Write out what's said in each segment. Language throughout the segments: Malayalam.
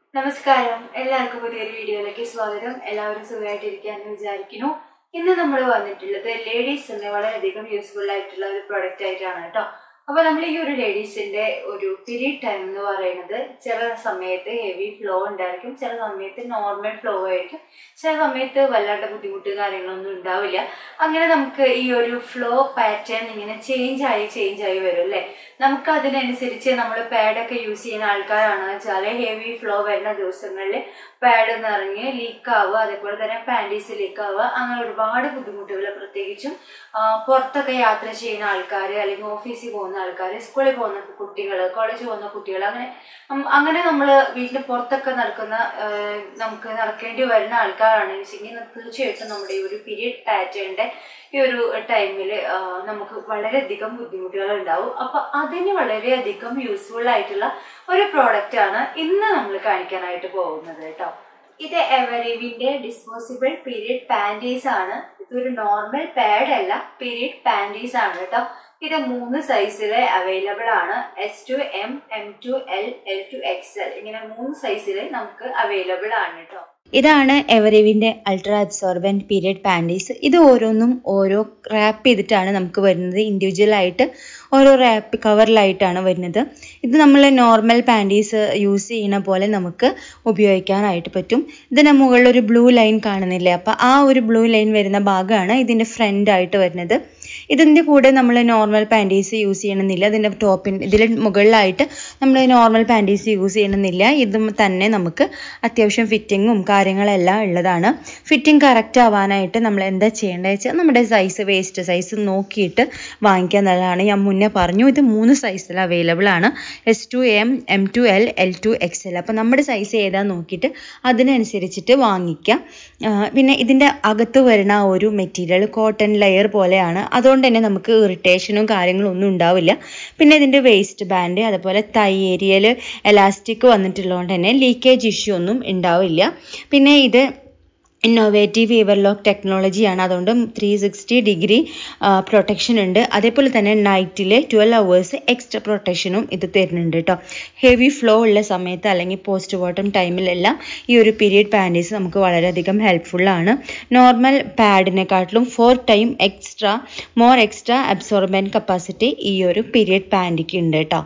നമസ്കാരം എല്ലാവർക്കും പുതിയൊരു വീഡിയോയിലേക്ക് സ്വാഗതം എല്ലാവരും സുഖമായിട്ടിരിക്കാന്ന് വിചാരിക്കുന്നു ഇന്ന് നമ്മൾ വന്നിട്ടുള്ളത് ലേഡീസിന് വളരെയധികം യൂസ്ഫുൾ ആയിട്ടുള്ള ഒരു പ്രൊഡക്റ്റ് ആയിട്ടാണ് കേട്ടോ അപ്പൊ നമ്മൾ ഈ ഒരു ലേഡീസിന്റെ ഒരു പീരീഡ് ടൈം എന്ന് പറയുന്നത് ചില സമയത്ത് ഹെവി ഫ്ലോ ഉണ്ടായിരിക്കും ചില സമയത്ത് നോർമൽ ഫ്ലോ ആയിരിക്കും ചില സമയത്ത് വല്ലാത്ത ബുദ്ധിമുട്ട് കാര്യങ്ങളൊന്നും ഉണ്ടാവില്ല അങ്ങനെ നമുക്ക് ഈ ഒരു ഫ്ലോ പാറ്റേൺ ഇങ്ങനെ ചേഞ്ച് ആയി ചേഞ്ച് ആയി വരും അല്ലേ നമുക്ക് അതിനനുസരിച്ച് നമ്മൾ പാഡൊക്കെ യൂസ് ചെയ്യുന്ന ആൾക്കാരാണെന്ന് വെച്ചാൽ ഹെവി ഫ്ലോ വരുന്ന ദിവസങ്ങളിൽ പാഡ് നിറഞ്ഞ് ലീക്ക് ആവുക അതേപോലെ തന്നെ പാൻറ്റീസ് ലീക്ക് ആവുക അങ്ങനെ ഒരുപാട് ബുദ്ധിമുട്ടുകൾ പ്രത്യേകിച്ചും ആ, പുറത്തൊക്കെ യാത്ര ചെയ്യുന്ന ആൾക്കാർ അല്ലെങ്കിൽ ഓഫീസിൽ പോകുന്ന ആൾക്കാർ സ്കൂളിൽ പോകുന്ന കുട്ടികൾ കോളേജിൽ പോകുന്ന കുട്ടികൾ അങ്ങനെ ഉം, അങ്ങനെ നമ്മൾ വീട്ടിൽ പുറത്തൊക്കെ നടക്കുന്ന ആ, നമുക്ക് നടക്കേണ്ടി വരുന്ന ആൾക്കാരാണെന്ന് വെച്ചെങ്കിൽ തീർച്ചയായിട്ടും നമ്മുടെ ഈ ഒരു പീരീഡ് പാറ്റേണിന്റെ ഈ ഒരു ടൈമിൽ നമുക്ക് വളരെയധികം ബുദ്ധിമുട്ടുകൾ ഉണ്ടാവും അപ്പൊ അതിന് വളരെയധികം യൂസ്ഫുൾ ആയിട്ടുള്ള ഒരു പ്രോഡക്റ്റ് ആണ് ഇന്ന് നമ്മൾ കാണിക്കാനായിട്ട് പോകുന്നത് കേട്ടോ ഇത് എവറിവിന്റെ ഡിസ്പോസിബിൾ പീരീഡ് പാൻറ്റീസ് ആണ് ഇതൊരു നോർമൽ പാഡ് അല്ല പീരീഡ് പാൻറ്റീസ് ആണ് കേട്ടോ ഇത് മൂന്ന് സൈസിൽ അവൈലബിൾ ആണ് S to M M to L L to X L ഇങ്ങനെ മൂന്ന് സൈസിൽ നമുക്ക് അവൈലബിൾ ആണ് കേട്ടോ ഇതാണ് എവറിവിൻ്റെ അൾട്രാ അബ്സോർബൻറ്റ് പീരിയഡ് പാൻറ്റീസ് ഇത് ഓരോന്നും ഓരോ റാപ്പ് ചെയ്തിട്ടാണ് നമുക്ക് വരുന്നത് ഇൻഡിവിജ്വൽ ആയിട്ട് ഓരോ റാപ്പ് കവറിലായിട്ടാണ് വരുന്നത് ഇത് നമ്മൾ നോർമൽ പാൻറ്റീസ് യൂസ് ചെയ്യുന്ന പോലെ നമുക്ക് ഉപയോഗിക്കാനായിട്ട് പറ്റും ഇതിന് മുകളിൽ ഒരു ബ്ലൂ ലൈൻ കാണുന്നില്ലേ അപ്പോൾ ആ ഒരു ബ്ലൂ ലൈൻ വരുന്ന ഭാഗമാണ് ഇതിൻ്റെ ഫ്രണ്ട് ആയിട്ട് വരുന്നത് ഇതിൻ്റെ കൂടെ നമ്മൾ നോർമൽ പാൻറ്റീസ് യൂസ് ചെയ്യണമെന്നില്ല ഇതിൻ്റെ ടോപ്പിൻ ഇതിൽ മുകളിലായിട്ട് നമ്മൾ നോർമൽ പാൻറ്റീസ് യൂസ് ചെയ്യണമെന്നില്ല ഇതും തന്നെ നമുക്ക് അത്യാവശ്യം ഫിറ്റിങ്ങും കാര്യങ്ങളെല്ലാം ഉള്ളതാണ് ഫിറ്റിംഗ് കറക്റ്റ് ആവാനായിട്ട് നമ്മൾ എന്താ ചെയ്യേണ്ടത് വെച്ചാൽ നമ്മുടെ സൈസ് വേസ്റ്റ് സൈസ് നോക്കിയിട്ട് വാങ്ങിക്കാൻ നല്ലതാണ് ഞാൻ മുന്നേ പറഞ്ഞു ഇത് മൂന്ന് സൈസിൽ അവൈലബിൾ ആണ് S to M M to L L to X L അപ്പോൾ നമ്മുടെ സൈസ് ഏതാന്ന് നോക്കിയിട്ട് അതിനനുസരിച്ചിട്ട് വാങ്ങിക്കാം ആ, പിന്നെ ഇതിൻ്റെ അകത്ത് വരുന്ന ആ ഒരു മെറ്റീരിയൽ കോട്ടൺ ലെയർ പോലെയാണ് അതുകൊണ്ട് തന്നെ നമുക്ക് ഇറിറ്റേഷനും കാര്യങ്ങളും ഒന്നും ഉണ്ടാവില്ല പിന്നെ ഇതിൻ്റെ വേസ്റ്റ് ബാൻഡ് അതുപോലെ തൈ ഏരിയയിൽ എലാസ്റ്റിക് വന്നിട്ടുള്ളതുകൊണ്ട് തന്നെ ലീക്കേജ് ഇഷ്യൂ ഒന്നും ഉണ്ടാവില്ല പിന്നെ ഇത് ഇന്നോവേറ്റീവ് ഇവർലോക്ക് ടെക്നോളജിയാണ് അതുകൊണ്ട് ത്രീ സിക്സ്റ്റി ഡിഗ്രി പ്രൊട്ടക്ഷൻ ഉണ്ട് അതേപോലെ തന്നെ നൈറ്റിൽ ട്വൽവ് അവേഴ്സ് എക്സ്ട്രാ പ്രൊട്ടക്ഷനും ഇത് തരുന്നുണ്ട് കേട്ടോ ഹെവി ഫ്ലോ ഉള്ള സമയത്ത് അല്ലെങ്കിൽ പോസ്റ്റ് ബോട്ടം ടൈമിലെല്ലാം ഈ ഒരു പീരീഡ് പാൻറ്റീസ് നമുക്ക് വളരെയധികം ഹെൽപ്ഫുള്ളാണ് നോർമൽ പാഡിനെക്കാട്ടിലും four time extra more extra absorbent capacity ഈ ഒരു പീരീഡ് പാൻറ്റിക്ക് ഉണ്ട് കേട്ടോ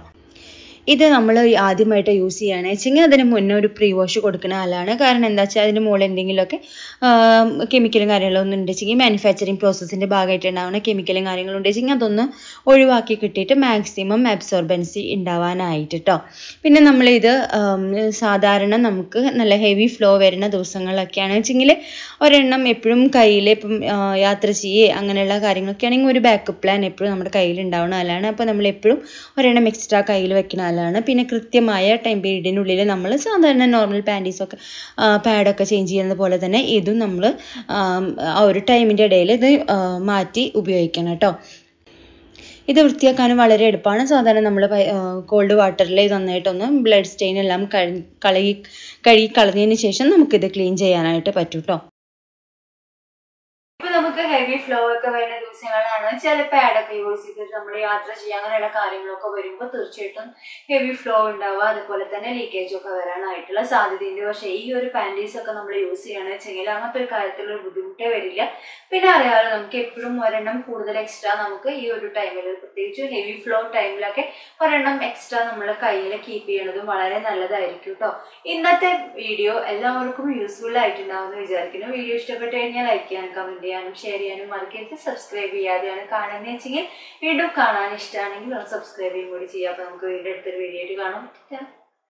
ഇത് നമ്മൾ ആദ്യമായിട്ട് യൂസ് ചെയ്യുകയാണെന്ന് വെച്ചെങ്കിൽ അതിന് മുന്നേ ഒരു പ്രീ വാഷ് കൊടുക്കുന്ന ആളാണ് കാരണം എന്താ വെച്ചാൽ അതിന് മുകളിൽ എന്തെങ്കിലുമൊക്കെ കെമിക്കലും കാര്യങ്ങളൊന്നും ഉണ്ടെച്ചെങ്കിൽ മാനുഫാക്ചറിങ് പ്രോസസ്സിൻ്റെ ഭാഗമായിട്ട് ഉണ്ടാവുന്ന കെമിക്കലും കാര്യങ്ങളും ഉണ്ടെച്ചെങ്കിൽ അതൊന്ന് ഒഴിവാക്കി കിട്ടിയിട്ട് മാക്സിമം അബ്സോർബൻസി ഉണ്ടാവാനായിട്ട് കേട്ടോ പിന്നെ നമ്മളിത് ഉം, സാധാരണ നമുക്ക് നല്ല ഹെവി ഫ്ലോ വരുന്ന ദിവസങ്ങളിലൊക്കെയാണ് വെച്ചെങ്കിൽ ഒരെണ്ണം എപ്പോഴും കയ്യിൽ ഇപ്പം ആ, യാത്ര ചെയ്യേ അങ്ങനെയുള്ള കാര്യങ്ങളൊക്കെ ആണെങ്കിൽ ഒരു ബാക്കപ്പ് പ്ലാൻ എപ്പോഴും നമ്മുടെ കയ്യിൽ ഉണ്ടാവുന്ന നല്ലതാണ് അപ്പോൾ നമ്മൾ എപ്പോഴും ഒരെണ്ണം എക്സ്ട്രാ കയ്യിൽ വെക്കുന്ന നല്ലതാണ് പിന്നെ കൃത്യമായ ടൈം പീരീഡിനുള്ളിൽ നമ്മൾ സാധാരണ നോർമൽ പാൻറ്റീസൊക്കെ പാഡൊക്കെ ചേഞ്ച് ചെയ്യുന്നത് പോലെ തന്നെ ഇതും നമ്മൾ ആ ഒരു ടൈമിൻ്റെ ഇടയിൽ ഇത് ആ, മാറ്റി ഉപയോഗിക്കണം കേട്ടോ ഇത് വൃത്തിയാക്കാനും വളരെ എളുപ്പമാണ് സാധാരണ നമ്മൾ കോൾഡ് വാട്ടറിൽ നന്നായിട്ടൊന്ന് ബ്ലഡ് സ്റ്റെയിൻ എല്ലാം കഴി കളയി കഴുകി കളഞ്ഞതിന് ശേഷം നമുക്കിത് ക്ലീൻ ചെയ്യാനായിട്ട് പറ്റും കേട്ടോ ഇപ്പൊ നമുക്ക് ഹെവി ഫ്ലോ ഒക്കെ വരുന്ന ദിവസങ്ങളാണ് ചില പാഡൊക്കെ യൂസ് ചെയ്തിട്ട് നമ്മൾ യാത്ര ചെയ്യുക അങ്ങനെയുള്ള കാര്യങ്ങളൊക്കെ വരുമ്പോൾ തീർച്ചയായിട്ടും ഹെവി ഫ്ലോ ഉണ്ടാവുക അതുപോലെ തന്നെ ലീക്കേജ് ഒക്കെ വരാനായിട്ടുള്ള സാധ്യതയുണ്ട് പക്ഷേ ഈ ഒരു പാൻറ്റീസ് ഒക്കെ നമ്മൾ യൂസ് ചെയ്യണമെന്ന് വെച്ചെങ്കിൽ അങ്ങനത്തെ ഒരു കാര്യത്തിലുള്ള ബുദ്ധിമുട്ടേ വരില്ല പിന്നെ അറിയാമല്ലോ നമുക്ക് എപ്പോഴും ഒരെണ്ണം കൂടുതൽ എക്സ്ട്രാ നമുക്ക് ഈ ഒരു ടൈമിൽ പ്രത്യേകിച്ച് ഹെവി ഫ്ലോ ടൈമിലൊക്കെ ഒരെണ്ണം എക്സ്ട്രാ നമ്മൾ കയ്യിൽ കീപ്പ് ചെയ്യണതും വളരെ നല്ലതായിരിക്കും കേട്ടോ ഇന്നത്തെ വീഡിയോ എല്ലാവർക്കും യൂസ്ഫുൾ ആയിട്ടുണ്ടാവുമെന്ന് വിചാരിക്കുന്നു വീഡിയോ ഇഷ്ടപ്പെട്ട് കഴിഞ്ഞാൽ ലൈക്ക് ചെയ്യാനും കമന്റ് ചെയ്യാനും ഷെയർ ചെയ്യാനും മറക്കരുത് സബ്സ്ക്രൈബ് ചെയ്യാതെയാണ് കാണുന്നത് വെച്ചെങ്കിൽ വീണ്ടും കാണാൻ ഇഷ്ടമാണെങ്കിൽ ഒന്ന് സബ്സ്ക്രൈബ് ചെയ്യും കൂടി ചെയ്യാം അപ്പൊ നമുക്ക് വീണ്ടും അടുത്തൊരു വീഡിയോ ആയിട്ട് കാണാം